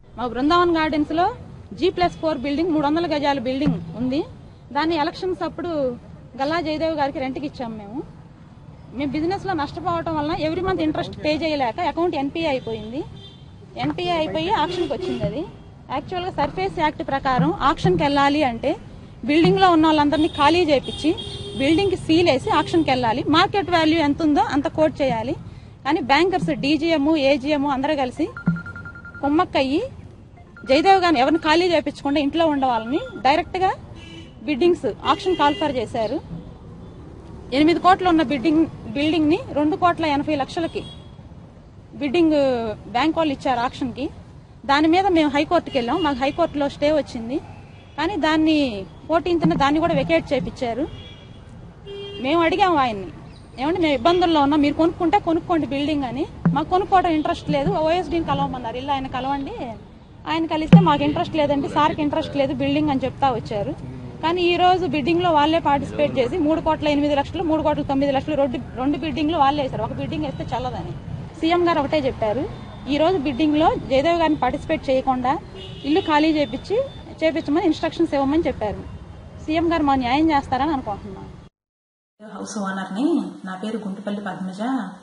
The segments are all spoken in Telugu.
మా బృందావన్ గార్డెన్స్ లో జీ ప్లస్ ఫోర్ బిల్డింగ్ మూడు వందల గజాల బిల్డింగ్ ఉంది దాన్ని ఎలక్షన్స్ అప్పుడు గల్లా జయదేవ్ గారికి రెంట్కి ఇచ్చాము మేము మేము బిజినెస్ లో నష్టపోవటం వలన ఎవ్రీ మంత్ ఇంట్రెస్ట్ పే చేయలేక అకౌంట్ ఎన్పిఏ అయిపోయింది ఎన్పిఏ అయిపోయి ఆక్షన్కి వచ్చింది అది యాక్చువల్ గా సర్ఫేస్ యాక్ట్ ప్రకారం ఆక్షన్కి వెళ్ళాలి అంటే బిల్డింగ్ లో ఉన్న వాళ్ళందరినీ ఖాళీ చేపించి బిల్డింగ్ కి సీల్ వేసి ఆక్షన్కి వెళ్ళాలి మార్కెట్ వాల్యూ ఎంత ఉందో అంత కోట్ చేయాలి కానీ బ్యాంకర్స్ డీజీఎం ఏజీఎం అందరూ కలిసి కుమ్మక్కయ్యి జయదేవ్ గారిని ఎవరిని ఖాళీ చేయించకుండా ఇంట్లో ఉండే వాళ్ళని డైరెక్ట్ గా బిడ్డింగ్స్ ఆక్షన్ కాల్ఫర్ చేశారు ఎనిమిది కోట్ల ఉన్న బిడ్డింగ్ బిల్డింగ్ ని రెండు కోట్ల ఎనభై లక్షలకి బిడ్డింగ్ బ్యాంక్ వాళ్ళు ఇచ్చారు ఆక్షన్ కి దాని మీద మేము హైకోర్టుకి వెళ్ళాం మాకు హైకోర్టులో స్టే వచ్చింది కానీ దాన్ని ఫోర్టీన్త్ దాన్ని కూడా వెకేట్ చేపించారు మేము అడిగాము ఆయన్ని ఏమంటే మేము ఇబ్బందుల్లో ఉన్నాం మీరు కొనుక్కుంటే కొనుక్కోండి బిల్డింగ్ అని మాకు కొనుక్కోవడం ఇంట్రెస్ట్ లేదు ఓఎస్డీని కలవమన్నారు ఇల్లు ఆయన కలవండి ఆయన కలిస్తే మాకు ఇంట్రెస్ట్ లేదండి సార్కి ఇంట్రెస్ట్ లేదు బిల్డింగ్ అని చెప్తా వచ్చారు కానీ ఈ రోజు బిడ్డింగ్ లో వాళ్ళే పార్టిసిపేట్ చేసి మూడు కోట్ల ఎనిమిది లక్షలు మూడు కోట్ల తొమ్మిది లక్షలు రెండు రెండు బిడ్డింగ్ లో వాళ్ళే వేశారు ఒక బిడ్డింగ్ వేస్తే చల్లదని సీఎం గారు ఒకటే చెప్పారు ఈ రోజు బిడ్డింగ్ లో జయదేవ్ గారిని పార్టిసిపేట్ చేయకుండా ఇల్లు ఖాళీ చేపించి చేపించమని ఇన్స్ట్రక్షన్స్ ఇవ్వమని చెప్పారు సీఎం గారు మా న్యాయం చేస్తారని అనుకుంటున్నాం హౌస్ ఓనర్ని నా పేరు గుంటుపల్లి పద్మజ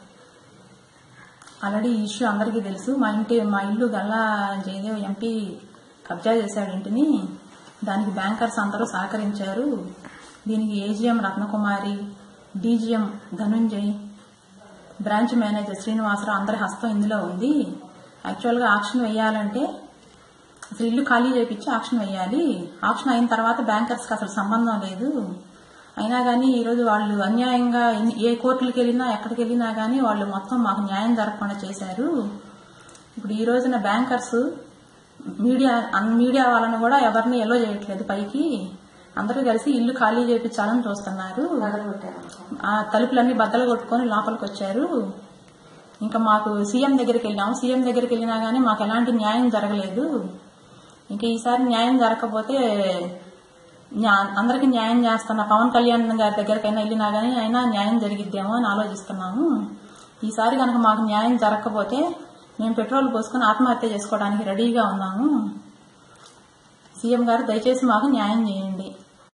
ఆల్రెడీ ఈ ఇష్యూ అందరికీ తెలుసు మా ఇంటి మా ఇల్లు గల్లా జయదేవ్ ఎంపీ కబ్జా చేశాడు ఇంటిని దానికి బ్యాంకర్స్ అందరూ సహకరించారు దీనికి AGM Ratnakumari DGM Dhanunjay branch manager Srinivasa Rao అందరి హస్తం ఇందులో ఉంది యాక్చువల్గా ఆక్షన్ వేయాలంటే అసలు ఇల్లు ఖాళీ చేయించి ఆక్షన్ వేయాలి ఆక్షన్ అయిన తర్వాత బ్యాంకర్స్కి అసలు సంబంధం లేదు అయినా కానీ ఈరోజు వాళ్ళు అన్యాయంగా ఎన్ని- ఏ కోర్టులకు వెళ్ళినా ఎక్కడికి వెళ్ళినా కానీ వాళ్ళు మొత్తం మాకు న్యాయం జరగకుండా చేశారు ఇప్పుడు ఈ రోజున బ్యాంకర్స్ మీడియా అన్ మీడియా వాళ్ళని కూడా ఎవరిని ఎల్లో చేయట్లేదు పైకి అందరూ కలిసి ఇల్లు ఖాళీ చేయించాలని చూస్తున్నారు ఆ తలుపులన్నీ బద్దలు కొట్టుకొని లోపలికి వచ్చారు ఇంకా మాకు సీఎం దగ్గరికి వెళ్ళాము సీఎం దగ్గరికి వెళ్ళినా గానీ మాకు ఎలాంటి న్యాయం జరగలేదు ఇంకా ఈసారి న్యాయం జరగకపోతే న్యా- అందరికీ న్యాయం చేస్తున్న పవన్ కళ్యాణ్ గారి దగ్గరికైనా వెళ్ళినా గానీ అయినా న్యాయం జరిగిద్దేమో అని ఆలోచిస్తున్నాము ఈసారి కనుక మాకు న్యాయం జరగకపోతే మేము పెట్రోల్ పోసుకుని ఆత్మహత్య చేసుకోవడానికి రెడీగా ఉన్నాము సీఎం గారు దయచేసి మాకు న్యాయం చేయండి